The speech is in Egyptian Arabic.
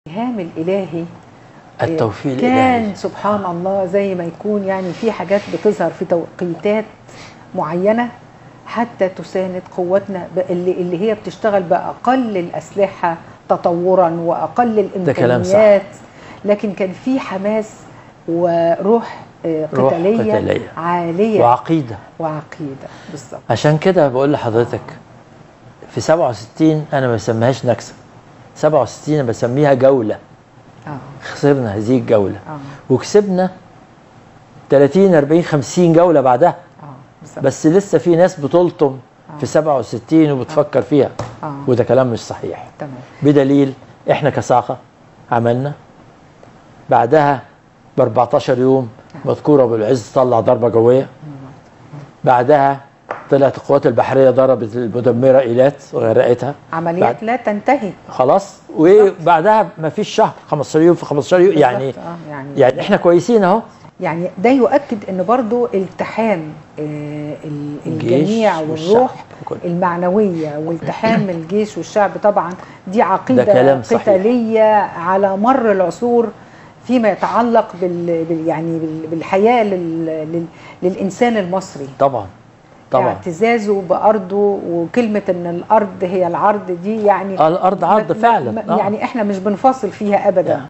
الإلهام الإلهي التوفيق كان الإلهي سبحان الله زي ما يكون يعني في حاجات بتظهر في توقيتات معينة حتى تساند قوتنا ب- اللي, اللي هي بتشتغل بأقل الأسلحة تطورا وأقل ده كلام صح. الإمكانيات لكن كان في حماس وروح آه، روح قتالية, قتالية. عالية وعقيدة وعقيدة بالظبط عشان كده بقول لحضرتك في 67 أنا ما بسميهاش نكسة 67 أنا بسميها جولة اه خسرنا هذه الجولة اه وكسبنا 30 40 50 جولة بعدها اه بالظبط بس لسه في ناس بتلطم في 67 وبتفكر فيها اه وده كلام مش صحيح تمام بدليل احنا كساقه عملنا بعدها ب 14 يوم مذكوره ابو العز طلع ضربه جويه بعدها طلعت القوات البحريه ضربت المدمره ايلات وغرقتها عمليات بعد- لا تنتهي خلاص وبعدها ما فيش شهر 15 يوم في 15 يوم يعني بالظبط، آه يعني يعني احنا كويسين اهو يعني ده يؤكد ان برضو التحام آه، ال- الجيش الجميع والشعب والروح وكل- المعنوية والتحام الجيش والشعب طبعا دي عقيدة ده كلام صحيح. قتالية على مر العصور فيما يتعلق بال بال- يعني بال- بالحياة لل لل للإنسان المصري طبعا طبعا اعتزازه بأرضه وكلمة ان الأرض هي العرض دي يعني آه، الارض عرض ما- ما- فعلا ما- آه. يعني احنا مش بنفاصل فيها أبدا